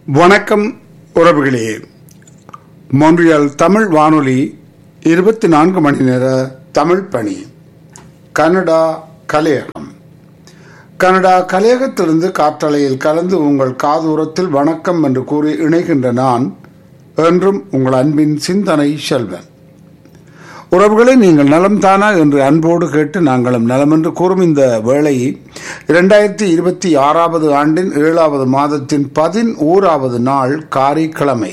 வணக்கம் உறவுகளே மொன்றியல் தமிழ் வானொலி இருபத்தி நான்கு மணி நேர தமிழ் பணி கனடா கலையகம் கனடா கலையகத்திலிருந்து காற்றலையில் கலந்து உங்கள் காதூரத்தில் வணக்கம் என்று கூறி இணைகின்ற நான் என்றும் உங்கள் அன்பின் சிந்தனை செல்வன் உறவுகளை நீங்கள் நலம் தானா என்று அன்போடு கேட்டு நாங்களும் நலம் என்று கூறும் இந்த வேளை இரண்டாயிரத்தி இருபத்தி ஆறாவது ஆண்டின் ஏழாவது மாதத்தின் பதினோராவது நாள் காரிக்கிழமை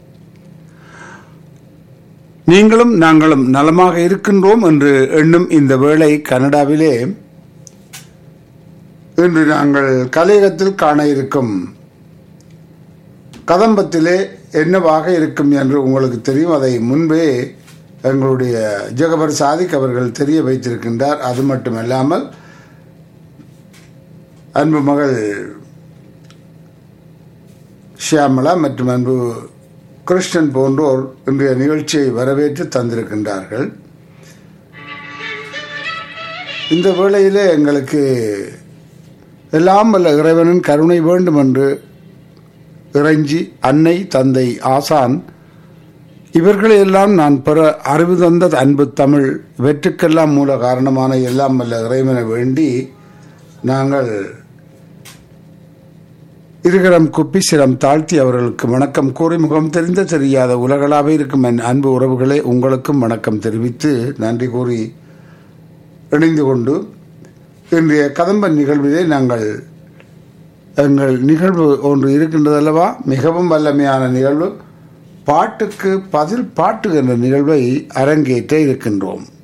நீங்களும் நாங்களும் நலமாக இருக்கின்றோம் என்று எண்ணும் இந்த வேளை கனடாவிலே இன்று நாங்கள் கலையகத்தில் காண இருக்கும் கதம்பத்திலே என்னவாக இருக்கும் என்று உங்களுக்கு தெரியும் அதை முன்பே எங்களுடைய ஜெகபர் சாதிக் அவர்கள் தெரிய வைத்திருக்கின்றார் அது மட்டுமல்லாமல் அன்பு மகள் ஷியாமலா மற்றும் அன்பு கிருஷ்ணன் போன்றோர் இன்றைய நிகழ்ச்சியை வரவேற்று தந்திருக்கின்றார்கள் இந்த வேளையிலே எங்களுக்கு எல்லாம் வல்ல இறைவனின் கருணை வேண்டும் என்று இறைஞ்சி அன்னை தந்தை ஆசான் இவர்களையெல்லாம் நான் பெற அறிவு தந்த அன்பு தமிழ் இவற்றுக்கெல்லாம் மூல காரணமான எல்லாம் வல்ல இறைவனை வேண்டி நாங்கள் இருகரம் குப்பி சிரம் தாழ்த்தி அவர்களுக்கு வணக்கம் கூறி முகம் தெரிந்த தெரியாத உலகளாக இருக்கும் என் அன்பு உறவுகளே உங்களுக்கும் வணக்கம் தெரிவித்து நன்றி கூறி இணைந்து கொண்டு இன்றைய கதம்ப நிகழ்விலே நாங்கள் எங்கள் நிகழ்வு ஒன்று இருக்கின்றதல்லவா மிகவும் வல்லமையான நிகழ்வு பாட்டுக்கு பதில் பாட்டு என்ற நிகழ்வை அரங்கேற்ற இருக்கின்றோம்